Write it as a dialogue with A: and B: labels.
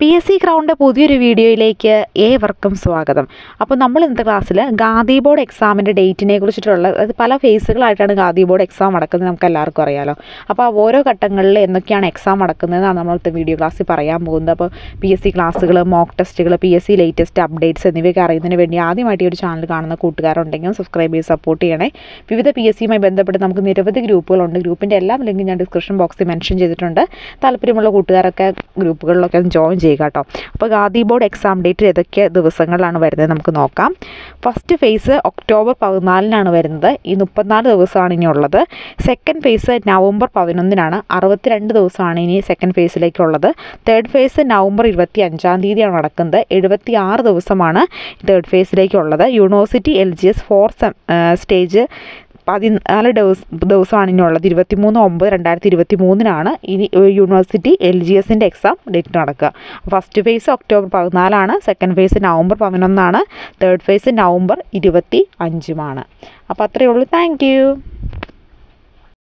A: P S C crowned പുതിയൊരു വീഡിയോയിലേക്ക് ഏവർക്കും സ്വാഗതം അപ്പോൾ നമ്മൾ ഇന്നത്തെ ക്ലാസ്സിൽ ഗാന്ധി ബോർഡ് എക്സാമിൻ്റെ ഡേറ്റിനെ കുറിച്ചിട്ടുള്ള അത് പല ഫേസുകളായിട്ടാണ് ഗാന്ധി ബോർഡ് എക്സാം നടക്കുന്നത് നമുക്ക് എല്ലാവർക്കും അറിയാലോ അപ്പോൾ ആ ഓരോ ഘട്ടങ്ങളിൽ എന്തൊക്കെയാണ് എക്സാം നടക്കുന്നതെന്നാണ് നമ്മളത്തെ വീഡിയോ ക്ലാസ്സിൽ പറയാൻ പോകുന്നത് അപ്പോൾ പി എസ് സി ക്ലാസ്സുകൾ മോക്ക് ടെസ്റ്റുകൾ P S C latest updates എന്നിവയൊക്കെ അറിയുന്നതിന് വേണ്ടി ആദ്യമായിട്ട് ഈ ഒരു ചാനൽ കാണുന്ന കൂട്ടുകാരുണ്ടെങ്കിൽ സബ്സ്ക്രൈബ് ചെയ്ത് സപ്പോർട്ട് ചെയ്യണേ വിവിധ പി എസ് സിയുമായി ബന്ധപ്പെട്ട് നമുക്ക് നിരവധി ഗ്രൂപ്പുകളുണ്ട് ഗ്രൂപ്പിൻ്റെ എല്ലാം ലിങ്ക് ഞാൻ ഡിസ്ക്രിപ്ഷൻ ബോക്സിൽ മെൻഷൻ ചെയ്തിട്ടുണ്ട് താല്പര്യമുള്ള കൂട്ടുകാരൊക്കെ ഗ്രൂപ്പുകളിലൊക്കെ ഒന്ന് ജോയിൻ ചെയ്യുക കേട്ടോ അപ്പോൾ ഗാന്ധി ബോർഡ് എക്സാം ഡേറ്റ് ഏതൊക്കെ ദിവസങ്ങളിലാണ് വരുന്നത് നമുക്ക് നോക്കാം ഫസ്റ്റ് ഫേസ് ഒക്ടോബർ പതിനാലിനാണ് വരുന്നത് ഈ മുപ്പത്തിനാല് ദിവസമാണ് ഇനി ഉള്ളത് സെക്കൻഡ് ഫേസ് നവംബർ പതിനൊന്നിനാണ് അറുപത്തിരണ്ട് ദിവസമാണ് ഇനി സെക്കൻഡ് ഫേസിലേക്കുള്ളത് തേർഡ് ഫേസ് നവംബർ ഇരുപത്തി അഞ്ചാം തീയതിയാണ് നടക്കുന്നത് എഴുപത്തി ആറ് ദിവസമാണ് തേർഡ് ഫേസിലേക്കുള്ളത് university L G S four stage പതിനാല് ദിവസം ദിവസമാണ് ഇനി ഉള്ളത് ഇരുപത്തി മൂന്ന് ഒമ്പത് രണ്ടായിരത്തി ഇരുപത്തി മൂന്നിനാണ് ഇനി യൂണിവേഴ്സിറ്റി എൽ ജി എസിൻ്റെ എക്സാം ഡേറ്റ് നടക്കുക ഫസ്റ്റ് ഫേസ് ഒക്ടോബർ പതിനാലാണ് സെക്കൻഡ് ഫേസ് നവംബർ പതിനൊന്നാണ് തേർഡ് ഫേസ് നവംബർ ഇരുപത്തി അഞ്ചുമാണ് അപ്പോൾ അത്രയേ ഉള്ളൂ താങ്ക്